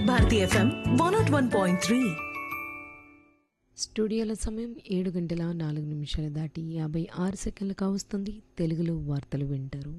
వివిధ Bharati FM one nought one point three స్టూడియోల సమయం ఏడు గంటల నాలుగు నిమిషాలు దాటి యాభై ఆరు సెకండ్లు కావస్తుంది తెలుగులో వార్తలు వింటారు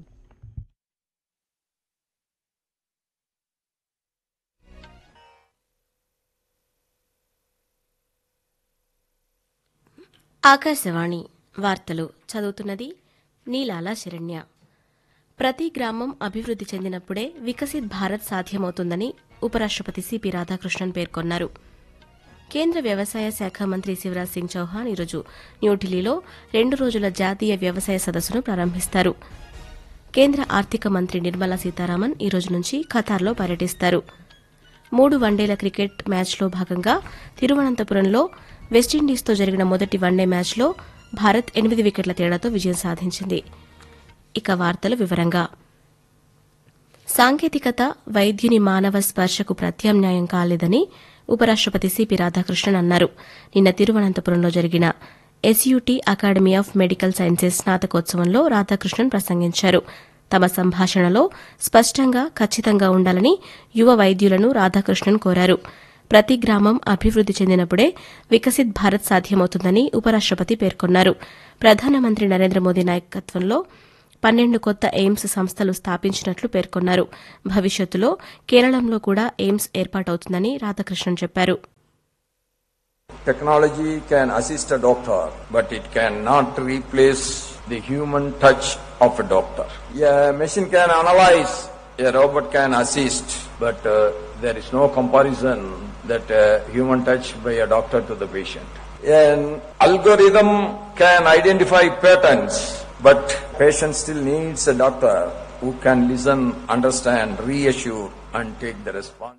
ఆకాశవాణి వార్తలు చదువుతున్నది నీలాల శరణ్య ప్రతి గ్రామం అభివృద్ది చెందినప్పుడే వికసిత్ భారత్ సాధ్యమవుతుందని ఉపరాష్టపతి సిపి రాధాకృష్ణన్ పేర్కొన్నారు కేంద్ర వ్యవసాయ శాఖ మంత్రి శివరాజ్ సింగ్ చౌహాన్ ఈరోజు న్యూఢిల్లీలో రెండు రోజుల జాతీయ వ్యవసాయ సదస్సును ప్రారంభిస్తారు కేంద్ర ఆర్థిక మంత్రి నిర్మలా సీతారామన్ ఈ రోజు నుంచి ఖతార్లో పర్యటిస్తారు మూడు వన్డేల క్రికెట్ మ్యాచ్లో భాగంగా తిరువనంతపురంలో వెస్టిండీస్తో జరిగిన మొదటి వన్డే మ్యాచ్లో భారత్ ఎనిమిది వికెట్ల తేడాతో విజయం సాధించింది ఇక వార్తలు వివరంగా సాంకేతికత వైద్యుని మానవ స్పర్శకు ప్రత్యామ్నాయం కాలేదని ఉపరాష్టపతి సిపి రాధాకృష్ణన్ అన్నారు నిన్న తిరువనంతపురంలో జరిగిన SUT academy of medical sciences స్నాతకోత్సవంలో రాధాకృష్ణన్ ప్రసంగించారు తమ సంభాషణలో స్పష్టంగా ఖచ్చితంగా ఉండాలని యువ వైద్యులను రాధాకృష్ణన్ కోరారు ప్రతి గ్రామం అభివృద్ది చెందినప్పుడే వికసిత్ భారత్ సాధ్యమవుతుందని ఉపరాష్టపతి పేర్కొన్నారు ప్రధానమంత్రి నరేంద్ర మోదీ నాయకత్వంలో పన్నెండు కొత్త ఎయిమ్స్ సంస్థలు స్థాపించినట్లు పేర్కొన్నారు భవిష్యత్తులో కేరళంలో కూడా ఎయిమ్స్ ఏర్పాటవుతుందని రాధాకృష్ణన్ చెప్పారు Technology can assist a doctor, but it cannot replace the human touch of a doctor. A machine can analyze, a robot can assist, but uh, there is no comparison that uh, human touch by a doctor to the patient. An algorithm can identify patterns, but patient still needs a doctor who can listen, understand, reassure, and take the response.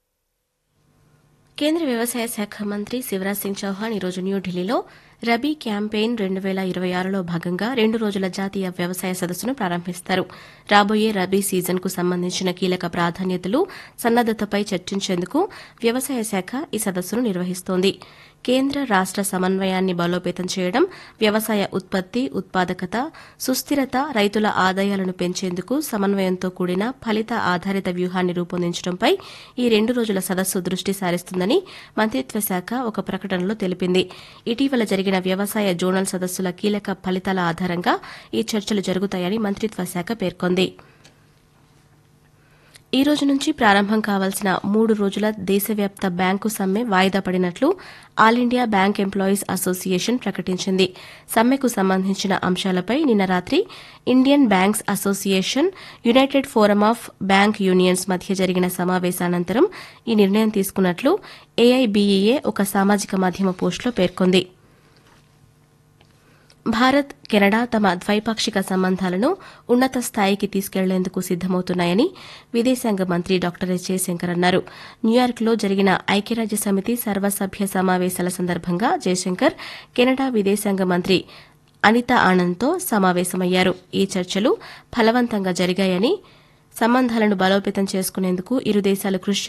కేంద్ర వ్యవసాయ శాఖ మంత్రి శివరాజ్ సింగ్ చౌహాన్ ఈరోజు న్యూఢిల్లీలో rabi campaign రెండు వేల ఇరవై ఆరులో భాగంగా రెండు రోజుల జాతీయ వ్యవసాయ సదస్సును ప్రారంభిస్తారు రాబోయే రబీ సీజన్కు సంబంధించిన కీలక ప్రాధాన్యతలు సన్నద్దతపై చర్చించేందుకు వ్యవసాయ శాఖ ఈ సదస్సును నిర్వహిస్తోంది కేంద్ర రాష్ట సమన్వయాన్ని బలోపేతం చేయడం వ్యవసాయ ఉత్పత్తి ఉత్పాదకత సుస్థిరత రైతుల ఆదాయాలను పెంచేందుకు సమన్వయంతో కూడిన ఫలిత ఆధారిత వ్యూహాన్ని రూపొందించడంపై ఈ రెండు రోజుల సదస్సు దృష్టి సారిస్తుందని మంత్రిత్వ శాఖ ఒక ప్రకటనలో తెలిపింది ఇటీవల జరిగిన వ్యవసాయ జోనల్ సదస్సుల కీలక ఫలితాల ఆధారంగా ఈ చర్చలు జరుగుతాయని మంత్రిత్వ శాఖ పేర్కొంది ఈ రోజు నుంచి ప్రారంభం కావాల్సిన మూడు రోజుల దేశవ్యాప్త బ్యాంకు సమ్మె వాయిదా పడినట్లు all India bank employees association ప్రకటించింది సమ్మెకు సంబంధించిన అంశాలపై నిన్న రాత్రి Indian banks association united forum of bank unions మధ్య జరిగిన సమావేశానంతరం ఈ నిర్ణయం తీసుకున్నట్లు ఏఐబీఈఏ ఒక సామాజిక మాధ్యమ పోస్టులో పేర్కొంది భారత్ కెనడా తమ ద్వైపాక్షిక సంబంధాలను ఉన్నత స్థాయికి తీసుకెళ్లేందుకు సిద్దమవుతున్నాయని విదేశాంగ మంత్రి డాక్టర్ ఎస్ జయశంకర్ అన్నారు న్యూయార్క్లో జరిగిన ఐక్యరాజ్య సమితి సర్వసభ్య సమావేశాల సందర్భంగా జయశంకర్ కెనడా విదేశాంగ మంత్రి అనితా ఆనంద్తో సమావేశమయ్యారు ఈ చర్చలు ఫలవంతంగా జరిగాయని సంబంధాలను బలోపేతం చేసుకునేందుకు ఇరు దేశాలు కృషి